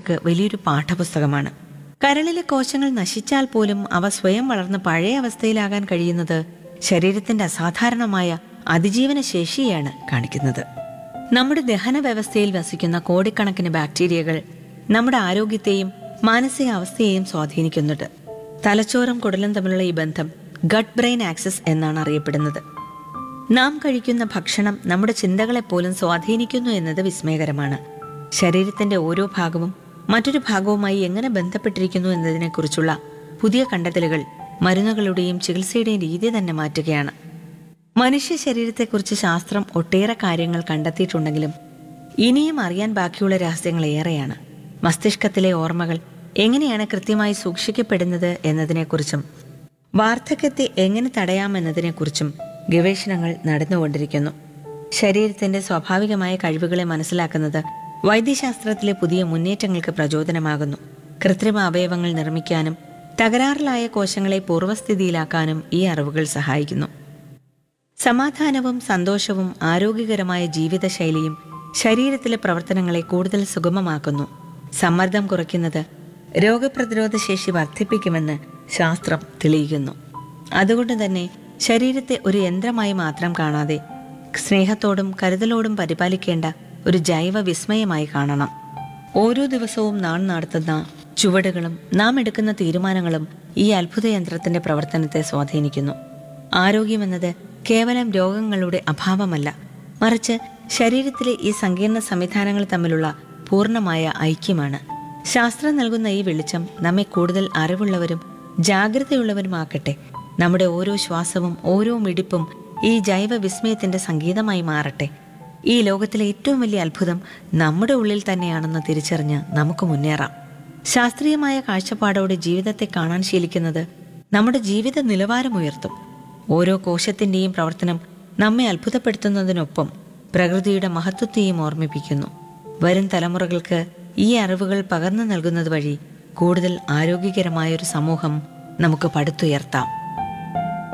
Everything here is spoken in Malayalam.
ശാസ്ത്രജ്ഞർക്ക് വലിയൊരു പാഠപുസ്തകമാണ് കരളിലെ കോശങ്ങൾ നശിച്ചാൽ പോലും അവ സ്വയം വളർന്ന് പഴയ അവസ്ഥയിലാകാൻ കഴിയുന്നത് ശരീരത്തിന്റെ അസാധാരണമായ അതിജീവന ശേഷിയാണ് കാണിക്കുന്നത് നമ്മുടെ ദഹന വ്യവസ്ഥയിൽ വസിക്കുന്ന കോടിക്കണക്കിന് ബാക്ടീരിയകൾ നമ്മുടെ ആരോഗ്യത്തെയും മാനസികാവസ്ഥയെയും സ്വാധീനിക്കുന്നുണ്ട് തലച്ചോറും കുടലും തമ്മിലുള്ള ഈ ബന്ധം ഗട്ട് ബ്രെയിൻ ആക്സസ് എന്നാണ് അറിയപ്പെടുന്നത് നാം കഴിക്കുന്ന ഭക്ഷണം നമ്മുടെ ചിന്തകളെ പോലും സ്വാധീനിക്കുന്നു എന്നത് വിസ്മയകരമാണ് ശരീരത്തിന്റെ ഓരോ ഭാഗവും മറ്റൊരു ഭാഗവുമായി എങ്ങനെ ബന്ധപ്പെട്ടിരിക്കുന്നു എന്നതിനെക്കുറിച്ചുള്ള പുതിയ കണ്ടെത്തലുകൾ മരുന്നുകളുടെയും ചികിത്സയുടെയും രീതി തന്നെ മാറ്റുകയാണ് മനുഷ്യ ശരീരത്തെക്കുറിച്ച് ശാസ്ത്രം ഒട്ടേറെ കാര്യങ്ങൾ കണ്ടെത്തിയിട്ടുണ്ടെങ്കിലും ഇനിയും അറിയാൻ ബാക്കിയുള്ള രഹസ്യങ്ങൾ ഏറെയാണ് മസ്തിഷ്കത്തിലെ ഓർമ്മകൾ എങ്ങനെയാണ് കൃത്യമായി സൂക്ഷിക്കപ്പെടുന്നത് എന്നതിനെക്കുറിച്ചും വാർദ്ധക്യത്തെ എങ്ങനെ തടയാമെന്നതിനെക്കുറിച്ചും ഗവേഷണങ്ങൾ നടന്നുകൊണ്ടിരിക്കുന്നു ശരീരത്തിന്റെ സ്വാഭാവികമായ കഴിവുകളെ മനസ്സിലാക്കുന്നത് വൈദ്യശാസ്ത്രത്തിലെ പുതിയ മുന്നേറ്റങ്ങൾക്ക് പ്രചോദനമാകുന്നു കൃത്രിമ അവയവങ്ങൾ നിർമ്മിക്കാനും തകരാറിലായ കോശങ്ങളെ പൂർവ്വസ്ഥിതിയിലാക്കാനും ഈ അറിവുകൾ സഹായിക്കുന്നു സമാധാനവും സന്തോഷവും ആരോഗ്യകരമായ ജീവിതശൈലിയും ശരീരത്തിലെ പ്രവർത്തനങ്ങളെ കൂടുതൽ സുഗമമാക്കുന്നു സമ്മർദ്ദം കുറയ്ക്കുന്നത് രോഗപ്രതിരോധ ശേഷി വർദ്ധിപ്പിക്കുമെന്ന് ശാസ്ത്രം തെളിയിക്കുന്നു അതുകൊണ്ട് തന്നെ ശരീരത്തെ ഒരു യന്ത്രമായി മാത്രം കാണാതെ സ്നേഹത്തോടും കരുതലോടും പരിപാലിക്കേണ്ട ഒരു ജൈവ വിസ്മയമായി കാണണം ഓരോ ദിവസവും നാം നടത്തുന്ന ചുവടുകളും നാം എടുക്കുന്ന തീരുമാനങ്ങളും ഈ അത്ഭുത യന്ത്രത്തിന്റെ പ്രവർത്തനത്തെ സ്വാധീനിക്കുന്നു ആരോഗ്യമെന്നത് കേവലം രോഗങ്ങളുടെ അഭാവമല്ല മറിച്ച് ശരീരത്തിലെ ഈ സങ്കീർണ സംവിധാനങ്ങൾ തമ്മിലുള്ള പൂർണ്ണമായ ഐക്യമാണ് ശാസ്ത്രം നൽകുന്ന ഈ വെളിച്ചം നമ്മെ കൂടുതൽ അറിവുള്ളവരും ജാഗ്രതയുള്ളവരുമാക്കട്ടെ നമ്മുടെ ഓരോ ശ്വാസവും ഓരോ മിടിപ്പും ഈ ജൈവ വിസ്മയത്തിന്റെ സംഗീതമായി മാറട്ടെ ഈ ലോകത്തിലെ ഏറ്റവും വലിയ അത്ഭുതം നമ്മുടെ ഉള്ളിൽ തന്നെയാണെന്ന് തിരിച്ചറിഞ്ഞ് നമുക്ക് മുന്നേറാം ശാസ്ത്രീയമായ കാഴ്ചപ്പാടോടെ ജീവിതത്തെ കാണാൻ ശീലിക്കുന്നത് നമ്മുടെ ജീവിത നിലവാരം ഉയർത്തും ഓരോ കോശത്തിന്റെയും പ്രവർത്തനം നമ്മെ അത്ഭുതപ്പെടുത്തുന്നതിനൊപ്പം പ്രകൃതിയുടെ മഹത്വത്തെയും ഓർമ്മിപ്പിക്കുന്നു വരും തലമുറകൾക്ക് ഈ അറിവുകൾ പകർന്നു നൽകുന്നത് വഴി കൂടുതൽ ആരോഗ്യകരമായ ഒരു സമൂഹം നമുക്ക് പടുത്തുയർത്താം